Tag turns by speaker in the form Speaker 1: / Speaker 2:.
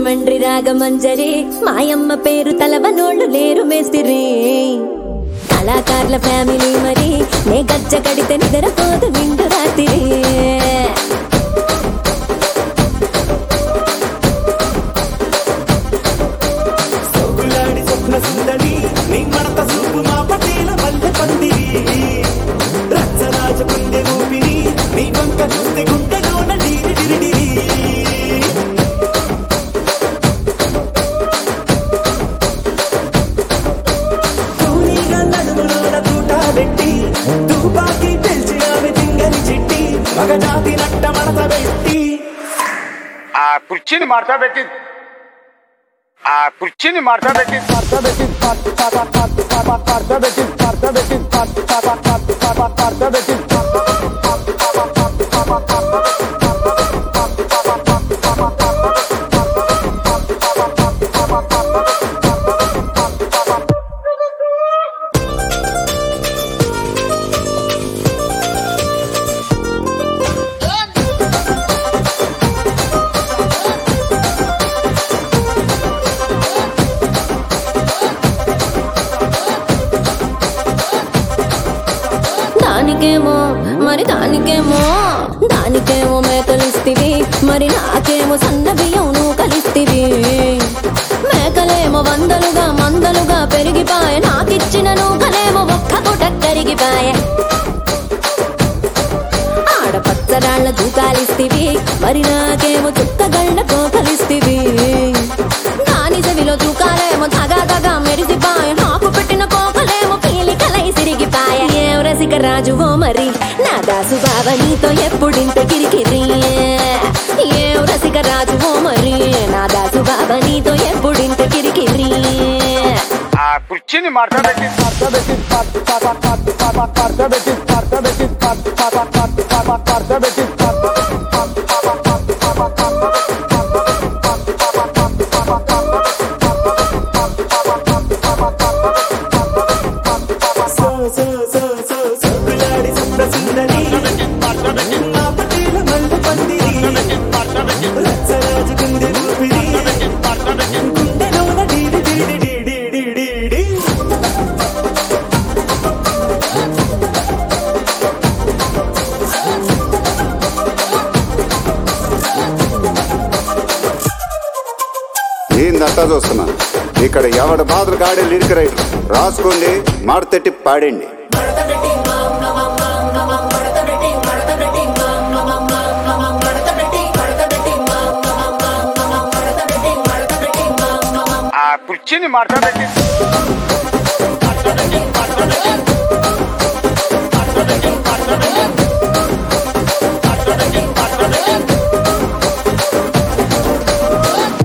Speaker 1: రాజమండ్రి రాగమంజరి మాయమ్మ పేరు తలవనోళ్ళు లేరు మేస్తిరి కళాకారుల ఫ్యామిలీ మరి నే గజ్జ కడితే నిద్రపోదు నిండు రాత్రి
Speaker 2: సోకులాడి స్వప్న సుందరి నీ మడత చూపు మా పటేల మల్లె పందిరి రచ్చరాజ పుండె ఊపిరి నీ వంక చూస్తే గుండెలోన డీరి డిరిడిరి కూలీగా నడుములోన తూట పెట్టి తుపాకి పెంచినావి తింగని చిట్టి మగజాతి నట్ట మడత పెట్టి
Speaker 3: ఆ కుర్చీని మార్చా పెట్టి ఆ కుర్చీని మార్చా పెట్టి మార్చా పెట్టి మార్చా పెట్టి మార్చా పెట్టి మార్చా పెట్టి
Speaker 1: దానికేమో మరి దానికేమో దానికేమో మేకలిస్తివి మరి నాకేమో సన్న బియ్యం నువ్వు కలిస్తివి మేకలేమో వందలుగా మందలుగా పెరిగిపాయ నాకిచ్చిన నూకలేమో ఒక్క పూట కరిగిపాయ ఆడపచ్చరాళ్ళ దూకాలిస్తివి మరి నాకేమో చుక్కగళ్ళ కోకలిస్తివి దాని చెవిలో దూకాలేమో తగా తగా మెరిసిపాయ నాకు పెట్టిన కోకలేమో పీలికలై సిరిగిపాయ ఏం రసిక రాజువో మరి నా దాసు బావ నీతో ఎప్పుడింత కిరికిరి ఏం రసిక రాజువో మరి నా దాసు బావ నీతో ఎప్పుడింత కిరికిరి
Speaker 3: ఆ కుర్చీని మార్చా పెట్టి మార్చా పెట్టి మార్చా పెట్టి మార్చా పెట్టి మార్చా పెట్టి
Speaker 2: సో సో సో సో సోకులాడి స్వప్న సుందరి నా పటేల మల్లె పందిరి రచ్చరాజ గుండె ఊపిరి గుండెలోన డీడి డీడి డీడి డీడి డీ.
Speaker 4: ఏందంతా చూస్తున్నా ఇక్కడ ఎవడ బాధలు కాడే లిరిక్ రైటర్ రాసుకోండి మాడతెట్టి పాడండి
Speaker 3: ఆ కుర్చీని మార్చా పెట్టి